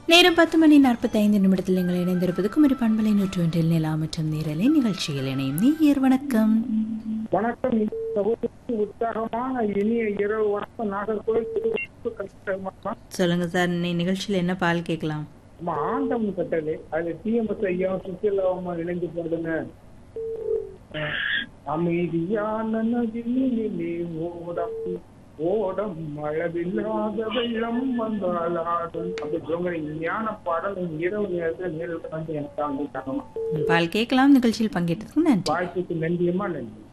நேரம் பத்து மணி நாற்பத்தைந்து நிமிடத்தில் நீங்கள் இணைந்திருப்பது குமரி பண்பலை நூற்றொன்றில் நிலா மற்றும் நீரலை நிகழ்ச்சியில் இணையும் நீர் வணக்கம் வணக்கம் இந்த சகோதரிக்கு உற்சாகமான இனிய இரவு வணக்கம் நாகர்கோவில் திருவள்ளூர் கல்விமா சொல்லுங்க சார் இன்னைக்கு நிகழ்ச்சியில் என்ன பால் கேட்கலாம் நம்ம ஆண்டவன் கட்டளை அது டிஎம்எஸ் ஐயா சுற்றுலாவமா இணைந்து போடுதுங்க அஹ், அமைதியான நதியிலே ஓடம் ஓடம் மழவில்லாத வெள்ளம் வந்தால் ஆடும் அப்படி சொல்லுங்க ஞான பாடல் இரவு நேரத்தில் நேரில் வந்து எனக்கு அங்கே பால் கேட்கலாம் நிகழ்ச்சியில் பங்கேற்றதுக்கு நன்றி வாய்ப்புக்கு நன்றியமா நன்றி